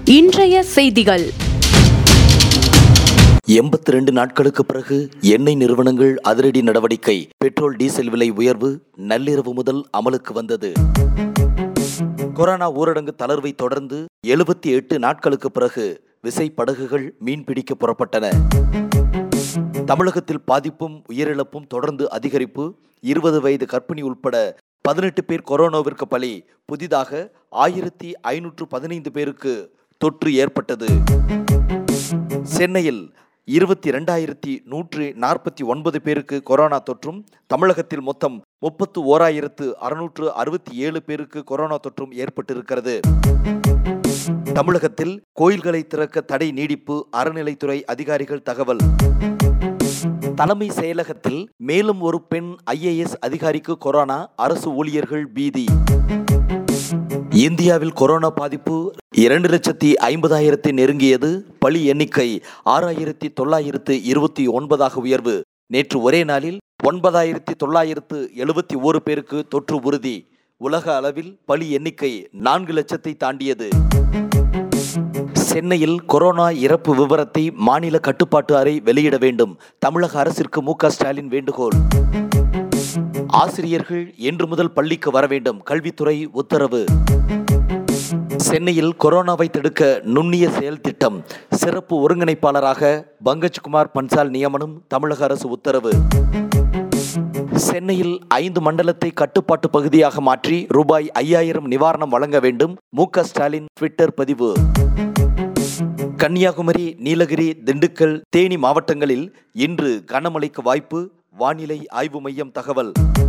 இன்றைய செய்திகள் எண்பத்தி ரெண்டு நாட்களுக்கு பிறகு எண்ணெய் நிறுவனங்கள் அதிரடி நடவடிக்கை பெட்ரோல் டீசல் விலை உயர்வு நள்ளிரவு முதல் அமலுக்கு வந்தது கொரோனா ஊரடங்கு தளர்வை தொடர்ந்து எழுபத்தி எட்டு நாட்களுக்கு பிறகு விசை படகுகள் மீன்பிடிக்க புறப்பட்டன தமிழகத்தில் பாதிப்பும் உயிரிழப்பும் தொடர்ந்து அதிகரிப்பு இருபது வயது கர்ப்பிணி உட்பட பதினெட்டு பேர் கொரோனாவிற்கு பலி புதிதாக ஆயிரத்தி ஐநூற்று பதினைந்து பேருக்கு தொற்று ஏற்பட்டது சென்னையில் இருபத்தி இரண்டாயிரத்தி நூற்று நாற்பத்தி ஒன்பது பேருக்கு கொரோனா தொற்றும் தமிழகத்தில் மொத்தம் முப்பத்து ஓராயிரத்து அறுநூற்று அறுபத்தி ஏழு பேருக்கு கொரோனா தொற்றும் ஏற்பட்டிருக்கிறது தமிழகத்தில் கோயில்களை திறக்க தடை நீடிப்பு அறநிலைத்துறை அதிகாரிகள் தகவல் தலைமை செயலகத்தில் மேலும் ஒரு பெண் ஐஏஎஸ் அதிகாரிக்கு கொரோனா அரசு ஊழியர்கள் பீதி இந்தியாவில் கொரோனா பாதிப்பு இரண்டு லட்சத்தி ஐம்பதாயிரத்தை நெருங்கியது பலி எண்ணிக்கை ஆறாயிரத்தி தொள்ளாயிரத்து இருபத்தி ஒன்பதாக உயர்வு நேற்று ஒரே நாளில் ஒன்பதாயிரத்தி தொள்ளாயிரத்து எழுபத்தி ஓரு பேருக்கு தொற்று உறுதி உலக அளவில் பலி எண்ணிக்கை நான்கு லட்சத்தை தாண்டியது சென்னையில் கொரோனா இறப்பு விவரத்தை மாநில கட்டுப்பாட்டு அறை வெளியிட வேண்டும் தமிழக அரசிற்கு மு க ஸ்டாலின் வேண்டுகோள் ஆசிரியர்கள் இன்று முதல் பள்ளிக்கு வர வேண்டும் கல்வித்துறை உத்தரவு சென்னையில் கொரோனாவை தடுக்க நுண்ணிய செயல் திட்டம் சிறப்பு ஒருங்கிணைப்பாளராக பங்கஜ்குமார் பன்சால் நியமனம் தமிழக அரசு உத்தரவு சென்னையில் ஐந்து மண்டலத்தை கட்டுப்பாட்டு பகுதியாக மாற்றி ரூபாய் ஐயாயிரம் நிவாரணம் வழங்க வேண்டும் மு க ஸ்டாலின் ட்விட்டர் பதிவு கன்னியாகுமரி நீலகிரி திண்டுக்கல் தேனி மாவட்டங்களில் இன்று கனமழைக்கு வாய்ப்பு வானிலை ஆய்வு மையம் தகவல்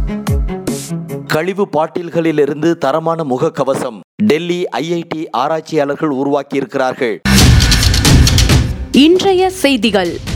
கழிவு பாட்டில்களிலிருந்து தரமான முகக்கவசம் டெல்லி ஐஐடி ஆராய்ச்சியாளர்கள் உருவாக்கியிருக்கிறார்கள் இன்றைய செய்திகள்